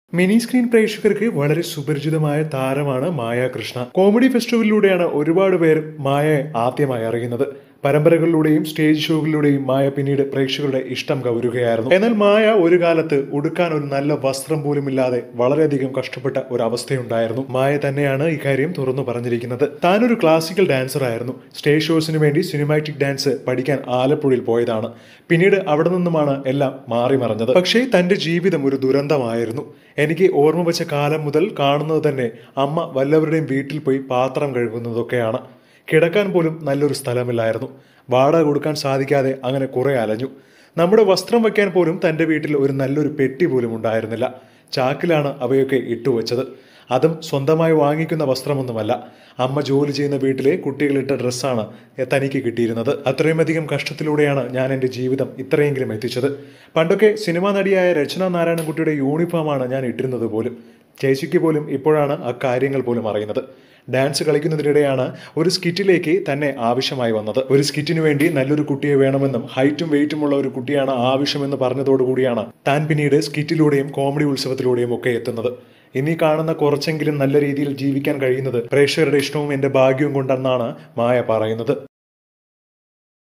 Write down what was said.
mini screen പ്രേക്ഷകർക്ക് വളരെ സുപരിചിതമായ താരമാണ് മായ കൃഷ്ണ കോമഡി ഫെസ്റ്റിവലിലൂടെയാണ് ഒരുപാട് പേർ മായയെ ആദ്യമായി അറിയുന്നത് പരമ്പരകളിലൂടെയും സ്റ്റേജ് ഷോകളിലൂടെയും മായ പിന്നീട് പ്രേക്ഷകരുടെ ഇഷ്ടം കവരുകയായിരുന്നു എന്നാൽ മായ ഒരു കാലത്ത് ഉടുക്കാൻ ഒരു നല്ല വസ്ത്രം പോലും ഇല്ലാതെ വളരെയധികം കഷ്ടപ്പെട്ട ഒരു അവസ്ഥയുണ്ടായിരുന്നു മായ തന്നെയാണ് ഇക്കാര്യം തുറന്നു പറഞ്ഞിരിക്കുന്നത് താനൊരു ക്ലാസിക്കൽ ഡാൻസർ ആയിരുന്നു സ്റ്റേജ് ഷോസിന് വേണ്ടി സിനിമാറ്റിക് ഡാൻസ് പഠിക്കാൻ ആലപ്പുഴയിൽ പോയതാണ് പിന്നീട് അവിടെ നിന്നുമാണ് എല്ലാം മാറി മറഞ്ഞത് പക്ഷേ തന്റെ ജീവിതം ഒരു ദുരന്തമായിരുന്നു എനിക്ക് ഓർമ്മ വെച്ച കാലം മുതൽ കാണുന്നത് തന്നെ അമ്മ വല്ലവരുടെയും വീട്ടിൽ പോയി പാത്രം കഴുകുന്നതൊക്കെയാണ് കിടക്കാൻ പോലും നല്ലൊരു സ്ഥലമില്ലായിരുന്നു വാടക കൊടുക്കാൻ സാധിക്കാതെ അങ്ങനെ കുറെ അലഞ്ഞു നമ്മുടെ വസ്ത്രം വയ്ക്കാൻ പോലും തൻ്റെ വീട്ടിൽ ഒരു നല്ലൊരു പെട്ടി പോലും ഉണ്ടായിരുന്നില്ല ചാക്കിലാണ് അവയൊക്കെ ഇട്ടുവച്ചത് അതും സ്വന്തമായി വാങ്ങിക്കുന്ന വസ്ത്രമൊന്നുമല്ല അമ്മ ജോലി ചെയ്യുന്ന വീട്ടിലെ കുട്ടികളിട്ട ഡ്രസ്സാണ് തനിക്ക് കിട്ടിയിരുന്നത് അത്രയുമധികം കഷ്ടത്തിലൂടെയാണ് ഞാൻ എൻ്റെ ജീവിതം ഇത്രയെങ്കിലും എത്തിച്ചത് പണ്ടൊക്കെ സിനിമാ നടിയായ രചന നാരായണൻകുട്ടിയുടെ യൂണിഫോമാണ് ഞാൻ ഇട്ടിരുന്നത് പോലും ചേച്ചിക്ക് പോലും ഇപ്പോഴാണ് ആ കാര്യങ്ങൾ പോലും അറിയുന്നത് ഡാൻസ് കളിക്കുന്നതിനിടെയാണ് ഒരു സ്കിറ്റിലേക്ക് തന്നെ ആവശ്യമായി വന്നത് ഒരു സ്കിറ്റിന് വേണ്ടി നല്ലൊരു കുട്ടിയെ വേണമെന്നും ഹൈറ്റും വെയിറ്റും ഉള്ള ഒരു കുട്ടിയാണ് ആവശ്യമെന്ന് പറഞ്ഞതോടുകൂടിയാണ് താൻ പിന്നീട് സ്കിറ്റിലൂടെയും കോമഡി ഉത്സവത്തിലൂടെയും ഒക്കെ എത്തുന്നത് ഇനി കാണുന്ന കുറച്ചെങ്കിലും നല്ല രീതിയിൽ ജീവിക്കാൻ കഴിയുന്നത് പ്രേക്ഷകരുടെ ഇഷ്ടവും എന്റെ ഭാഗ്യവും കൊണ്ടെന്നാണ് മായ പറയുന്നത്